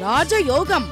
ராஜயோகம்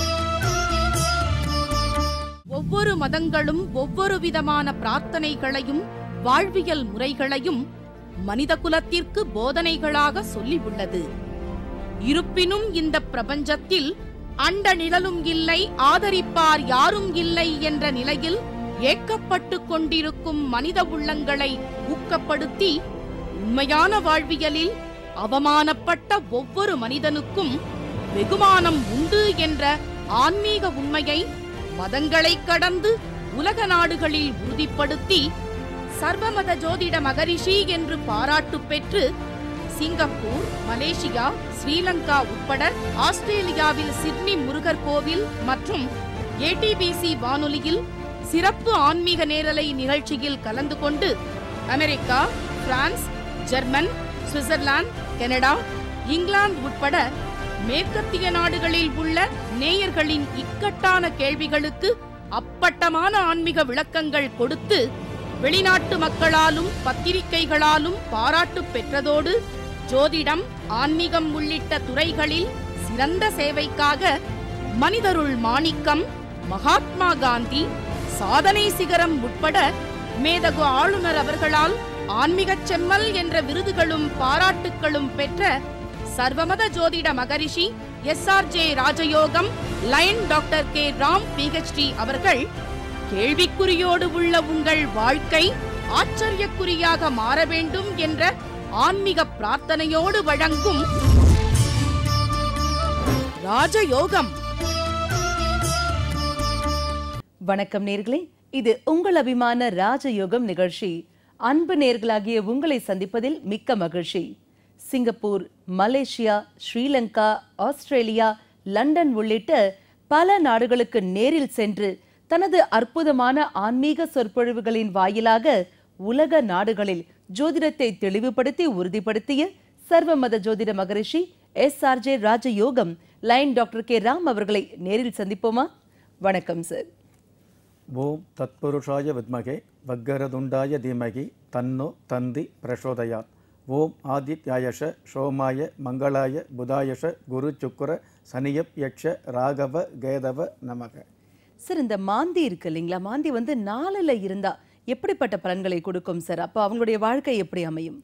ஒவ்வொரு மதங்களும் ஒவ்வொரு விதமான பிரார்த்தனைகளையும் வாழ்வியல் முறைகளையும் மனித குலத்திற்கு போதனைகளாக சொல்லியுள்ளது இருப்பினும் இந்த பிரபஞ்சத்தில் அண்ட நிழலும் இல்லை ஆதரிப்பார் யாரும் இல்லை என்ற நிலையில் ஏக்கப்பட்டு கொண்டிருக்கும் மனித உள்ளங்களை ஊக்கப்படுத்தி உண்மையான வாழ்வியலில் அவமானப்பட்ட ஒவ்வொரு மனிதனுக்கும் வெகுமானம் உண்டு என்ற ஆன்மீக உண்மையை மதங்களைக் கடந்து உலக நாடுகளில் உறுதிப்படுத்தி சர்வமத ஜோதிட மகரிஷி என்று பாராட்டு பெற்று சிங்கப்பூர் மலேசியா ஸ்ரீலங்கா உட்பட ஆஸ்திரேலியாவில் சிட்னி முருகர் கோவில் மற்றும் ஏடிபிசி வானொலியில் சிறப்பு ஆன்மீக நேரலை நிகழ்ச்சியில் கலந்து கொண்டு America France German Switzerland Canada England உட்பட மேற்கத்திய நாடுகளில் உள்ள நேயர்களின் இக்கட்டான கேள்விகளுக்கு அப்பட்டமான ஆன்மீக விளக்கங்கள் கொடுத்து வெளிநாட்டு மக்களாலும் பத்திரிகைகளாலும் பாராட்டு பெற்றதோடு ஜோதிடம் ஆன்மீகம் உள்ளிட்ட துறைகளில் சிறந்த சேவைக்காக மனிதருள் மாணிக்கம் மகாத்மா காந்தி சாதனை சிகரம் உட்பட மேதகு ஆளுநர் அவர்களால் ஆன்மீகச் செம்மல் என்ற விருதுகளும் பாராட்டுக்களும் பெற்ற சர்வமத ஜோதிட மகரிஷி S R J Rajayogam lion doctor K Ram PhD அவர்கள் கேள்விக்குறியோடு உள்ள உங்கள் வாழ்க்கை ஆச்சரியக்குறியாக மாற வேண்டும் என்ற ஆன்மீக பிரார்த்தனையோடு வழங்கும் ராஜயோகம் வணக்கம் நேர்களே இது உங்கள் அபிமான ராஜயோகம் நிகழ்ச்சி அன்பு நேர்களாகிய உங்களை சந்திப்பதில் மிக்க மகிழ்ச்சி Singapore Malaysia Sri Lanka Australia London உள்ளிட்ட பல நாடுகளுக்கு நேரில் சென்று தனது அற்புதமான ஆன்மீக சொற்பொழிவுகளின் வாயிலாக உலக நாடுகளில் ஜோதிடத்தை தெளிவுபடுத்தி உறுதிப்படுத்திய சர்வமத ஜோதிட மகரிஷி S R J Rajayogam lion doctor K Ram அவர்களை நேரில் சந்திப்போமா வணக்கம் சார் ஓம் தத்புருஷாய வித்மகே வக்கரதுண்டாய தீமகி தன்னோ தந்தி பிரசோதயாத் ஓம் ஆதித்யாயஷ சோமாய மங்களாய புதாயஷ குரு சுக்குர சனியப் யக்ஷ ராகவ கேதவ நமக சார் இந்த மாந்தி இருக்கு இல்லைங்களா மாந்தி வந்து நாளில் இருந்தா எப்படிப்பட்ட பலன்களை கொடுக்கும் சார் அப்போ அவங்களுடைய வாழ்க்கை எப்படி அமையும்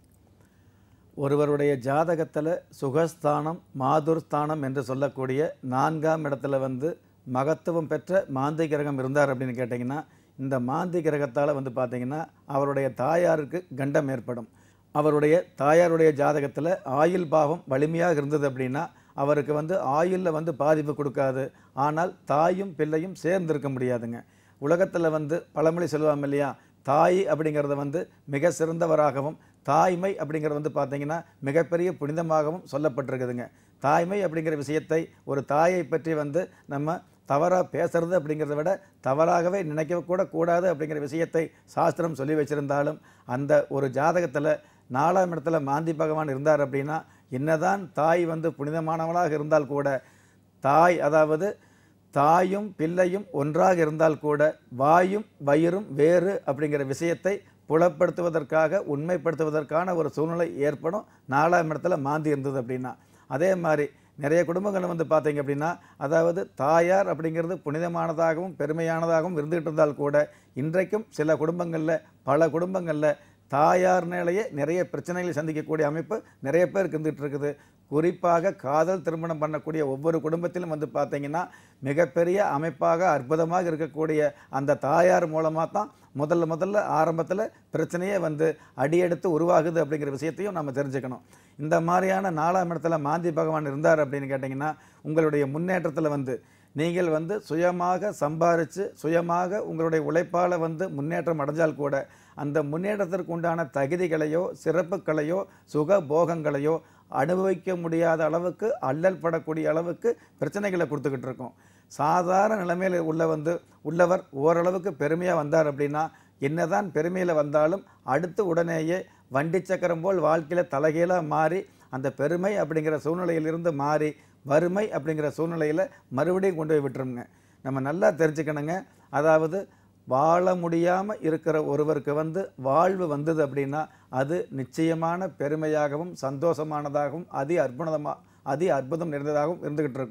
ஒருவருடைய ஜாதகத்தில் சுகஸ்தானம் மாதுர்ஸ்தானம் என்று சொல்லக்கூடிய நான்காம் இடத்துல வந்து மகத்துவம் பெற்ற மாந்தி கிரகம் இருந்தார் அப்படின்னு கேட்டிங்கன்னா இந்த மாந்தி கிரகத்தால் வந்து பார்த்தீங்கன்னா அவருடைய தாயாருக்கு கண்டம் ஏற்படும் அவருடைய தாயாருடைய ஜாதகத்தில் ஆயுள் பாவம் வலிமையாக இருந்தது அப்படின்னா அவருக்கு வந்து ஆயுளில் வந்து பாதிப்பு கொடுக்காது ஆனால் தாயும் பிள்ளையும் சேர்ந்து இருக்க முடியாதுங்க உலகத்தில் வந்து பழமொழி சொல்லுவாங்க இல்லையா தாய் அப்படிங்கிறத வந்து மிக சிறந்தவராகவும் தாய்மை அப்படிங்கிறது வந்து பார்த்தீங்கன்னா மிகப்பெரிய புனிதமாகவும் சொல்லப்பட்டிருக்குதுங்க தாய்மை அப்படிங்கிற விஷயத்தை ஒரு தாயை பற்றி வந்து நம்ம தவறாக பேசுறது அப்படிங்கிறத விட தவறாகவே நினைக்க கூட கூடாது அப்படிங்கிற விஷயத்தை சாஸ்திரம் சொல்லி வச்சிருந்தாலும் அந்த ஒரு ஜாதகத்தில் நாலாம் இடத்துல மாந்தி பகவான் இருந்தார் அப்படின்னா என்னதான் தாய் வந்து புனிதமானவளாக இருந்தால் கூட தாய் அதாவது தாயும் பிள்ளையும் ஒன்றாக இருந்தால் கூட வாயும் வயிறும் வேறு அப்படிங்கிற விஷயத்தை புலப்படுத்துவதற்காக உண்மைப்படுத்துவதற்கான ஒரு சூழ்நிலை ஏற்படும் நாலாம் இடத்துல மாந்தி இருந்தது அப்படின்னா அதே மாதிரி நிறைய குடும்பங்கள் வந்து பார்த்தீங்க அப்படின்னா அதாவது தாயார் அப்படிங்கிறது புனிதமானதாகவும் பெருமையானதாகவும் இருந்துகிட்டு இருந்தால் கூட இன்றைக்கும் சில குடும்பங்களில் பல குடும்பங்களில் தாயார்னாலேயே நிறைய பிரச்சனைகளை சந்திக்கக்கூடிய அமைப்பு நிறைய பேருக்கு இருந்துகிட்டு இருக்குது குறிப்பாக காதல் திருமணம் பண்ணக்கூடிய ஒவ்வொரு குடும்பத்திலும் வந்து பார்த்தீங்கன்னா மிகப்பெரிய அமைப்பாக அற்புதமாக இருக்கக்கூடிய அந்த தாயார் மூலமாக தான் முதல்ல முதல்ல ஆரம்பத்தில் பிரச்சனையே வந்து அடியெடுத்து உருவாகுது அப்படிங்கிற விஷயத்தையும் நம்ம தெரிஞ்சுக்கணும் இந்த மாதிரியான நாலாம் இடத்துல மாந்தி பகவான் இருந்தார் அப்படின்னு கேட்டிங்கன்னா உங்களுடைய முன்னேற்றத்தில் வந்து நீங்கள் வந்து சுயமாக சம்பாரித்து சுயமாக உங்களுடைய உழைப்பால் வந்து முன்னேற்றம் அடைஞ்சால் கூட அந்த முன்னேற்றத்திற்கு உண்டான தகுதிகளையோ சிறப்புகளையோ சுக போகங்களையோ அனுபவிக்க முடியாத அளவுக்கு அல்லல் படக்கூடிய அளவுக்கு பிரச்சனைகளை கொடுத்துக்கிட்டு இருக்கோம் சாதாரண நிலைமையில் உள்ள வந்து உள்ளவர் ஓரளவுக்கு பெருமையாக வந்தார் அப்படின்னா என்னதான் பெருமையில் வந்தாலும் அடுத்து உடனேயே வண்டி சக்கரம் போல் வாழ்க்கையில் தலைகீழாக மாறி அந்த பெருமை அப்படிங்கிற சூழ்நிலையிலிருந்து மாறி வறுமை அப்படிங்கிற சூழ்நிலையில் மறுபடியும் கொண்டு போய் விட்டுருங்க நம்ம நல்லா தெரிஞ்சுக்கணுங்க அதாவது வாழ முடியாமல் இருக்கிற ஒருவருக்கு வந்து வாழ்வு வந்தது அப்படின்னா அது நிச்சயமான பெருமையாகவும் சந்தோஷமானதாகவும் அதி அற்புதமாக அதி அற்புதம் நிறைந்ததாகவும் இருந்துக்கிட்டு இருக்கும்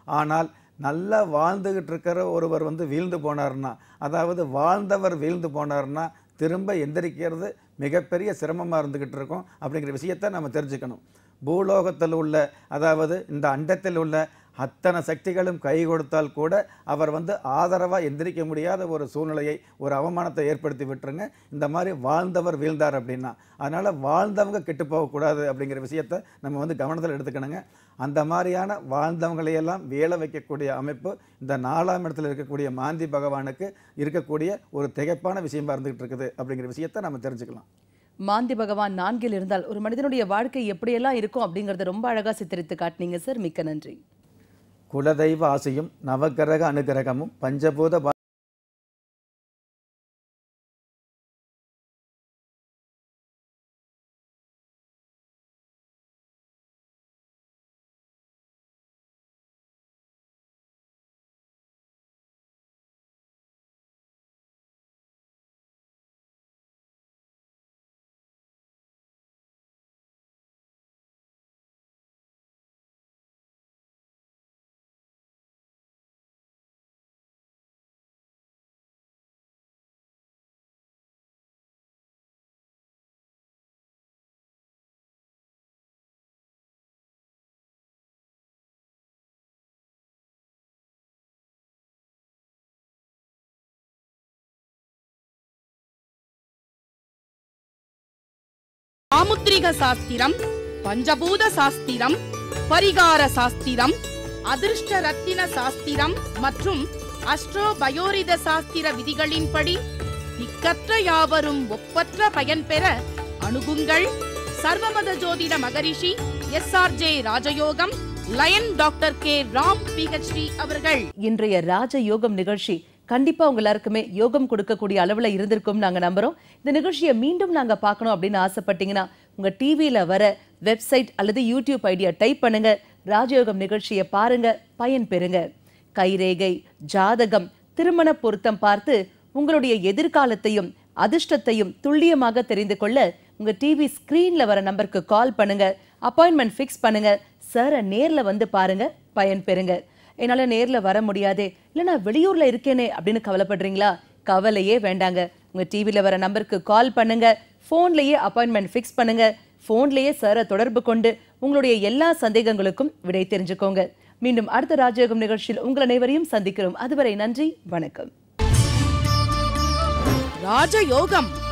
ஆனால் நல்லா வாழ்ந்துகிட்டு இருக்கிற ஒருவர் வந்து வீழ்ந்து போனார்னா அதாவது வாழ்ந்தவர் வீழ்ந்து போனார்னா திரும்ப எந்திரிக்கிறது மிகப்பெரிய சிரமமாக இருந்துக்கிட்டு இருக்கும் அப்படிங்கிற விஷயத்தை நம்ம தெரிஞ்சுக்கணும் பூலோகத்தில் உள்ள அதாவது இந்த அண்டத்தில் உள்ள அத்தனை சக்திகளும் கை கொடுத்தால் கூட அவர் வந்து ஆதரவாக எந்திரிக்க முடியாத ஒரு சூழ்நிலையை ஒரு அவமானத்தை ஏற்படுத்தி விட்டுருங்க இந்த மாதிரி வாழ்ந்தவர் வீழ்ந்தார் அப்படின்னா அதனால் வாழ்ந்தவங்க கெட்டு போகக்கூடாது அப்படிங்கிற விஷயத்தை நம்ம வந்து கவனத்தில் எடுத்துக்கணுங்க அந்த மாதிரியான வாழ்ந்தவங்களையெல்லாம் வேலை வைக்கக்கூடிய அமைப்பு இந்த நாலாம் இடத்துல இருக்கக்கூடிய மாந்தி பகவானுக்கு இருக்கக்கூடிய ஒரு திகைப்பான விஷயமா இருந்துகிட்டு இருக்குது அப்படிங்கிற விஷயத்தை நம்ம தெரிஞ்சுக்கலாம் மாந்தி பகவான் நான்கில் இருந்தால் ஒரு மனிதனுடைய வாழ்க்கை எப்படியெல்லாம் இருக்கும் அப்படிங்கறத ரொம்ப அழகா சித்தரித்து காட்டினீங்க சார் மிக்க நன்றி குலதெய்வ ஆசையும் நவகிரக அனுகிரகமும் பஞ்சபூத பா- சாமுத்திரிக சாஸ்திரம் பஞ்சபூத சாஸ்திரம் பரிகார சாஸ்திரம் அதிர்ஷ்ட ரத்தின சாஸ்திரம் மற்றும் அஸ்ட்ரோ பயோரித சாஸ்திர விதிகளின்படி திக்கற்ற யாவரும் ஒப்பற்ற பயன் பெற அணுகுங்கள் சர்வமத ஜோதிட மகரிஷி S R J Rajayogam lion doctor K Ram PhD அவர்கள் இன்றைய ராஜ யோகம் நிகழ்ச்சி கண்டிப்பா உங்க எல்லாருக்குமே யோகம் கொடுக்கக்கூடிய அளவுல இருந்திருக்கும் நாங்க நம்புறோம் இந்த நிகழ்ச்சியை மீண்டும் நாங்க பார்க்கணும் அப்படின்னு ஆசைப்பட்டீங்கன்னா உங்க டிவியில வர வெப்சைட் அல்லது யூடியூப் ஐடியா டைப் பண்ணுங்க ராஜயோகம் நிகழ்ச்சியை பாருங்க பயன் பெறுங்க கைரேகை ஜாதகம் திருமண பொருத்தம் பார்த்து உங்களுடைய எதிர்காலத்தையும் அதிர்ஷ்டத்தையும் துல்லியமாக தெரிந்து கொள்ள உங்க டிவி ஸ்கிரீன்ல வர நம்பருக்கு கால் பண்ணுங்க அப்பாயின்மெண்ட் ஃபிக்ஸ் பண்ணுங்க சாரை நேர்ல வந்து பாருங்க பயன் பெறுங்க என்னால நேர்ல வர முடியாதே இல்ல நான் வெளியூர்ல இருக்கேனே அப்படின்னு கவலைப்படுறீங்களா கவலையே வேண்டாங்க உங்க டிவில வர நம்பருக்கு கால் பண்ணுங்க ஃபோன்லயே அப்பாயின்மெண்ட் ஃபிக்ஸ் பண்ணுங்க ஃபோன்லயே சாரை தொடர்பு கொண்டு உங்களுடைய எல்லா சந்தேகங்களுக்கும் விடை தெரிஞ்சுக்கோங்க மீண்டும் அடுத்த ராஜயோகம் நிகழ்ச்சியில் உங்கள் அனைவரையும் சந்திக்கிறோம் அதுவரை நன்றி வணக்கம் ராஜயோகம்